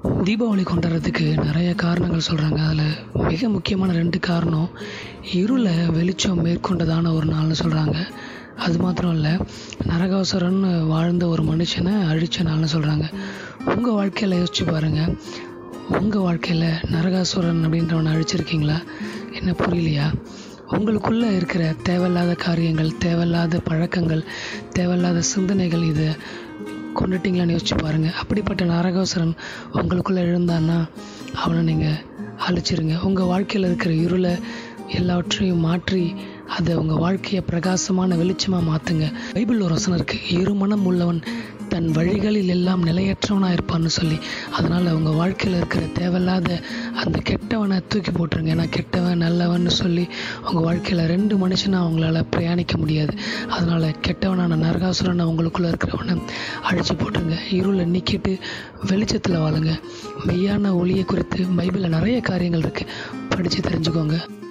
தீபாவளி கொண்டாடுறதுக்கு நிறைய காரணங்கள் சொல்கிறாங்க அதில் மிக முக்கியமான ரெண்டு காரணம் இருளை வெளிச்சம் மேற்கொண்டதான ஒரு நாள்னு சொல்கிறாங்க அது மாத்திரம் இல்லை நரகாசுரன் வாழ்ந்த ஒரு மனுஷனை அழித்த நாள்னு சொல்கிறாங்க உங்கள் வாழ்க்கையில் யோசிச்சு பாருங்கள் உங்கள் வாழ்க்கையில் நரகாசுரன் அப்படின்றவனை அழிச்சிருக்கீங்களா என்ன புரியலையா உங்களுக்குள்ளே இருக்கிற தேவையில்லாத காரியங்கள் தேவையில்லாத பழக்கங்கள் தேவையில்லாத சிந்தனைகள் இதை கொண்டுட்டீங்களான்னு யோசிச்சு பாருங்கள் அப்படிப்பட்ட நரகாசுரன் உங்களுக்குள்ளே எழுந்தான்னா அவனை நீங்கள் அழிச்சிருங்க உங்கள் வாழ்க்கையில் இருக்கிற இருளை எல்லாவற்றையும் மாற்றி அதை உங்கள் வாழ்க்கையை பிரகாசமான வெளிச்சமாக மாற்றுங்க பைபிள் ஒரு வசனம் இருக்குது இருமனம் உள்ளவன் தன் வழிகளில் எல்லாம் நிலையற்றவனாக இருப்பான்னு சொல்லி அதனால் உங்கள் வாழ்க்கையில் இருக்கிற தேவையில்லாத அந்த கெட்டவனை தூக்கி போட்டுருங்க ஏன்னா கெட்டவன் நல்லவன் சொல்லி உங்கள் வாழ்க்கையில் ரெண்டு மனுஷனை அவங்களால பிரயாணிக்க முடியாது அதனால் கெட்டவனான நரகாசுரனை உங்களுக்குள்ளே இருக்கிறவனை அழிச்சு போட்டுருங்க இருளை நீக்கிட்டு வெளிச்சத்தில் வாழுங்க மெய்யான ஒளியை குறித்து பைபிளில் நிறைய காரியங்கள் இருக்குது படித்து தெரிஞ்சுக்கோங்க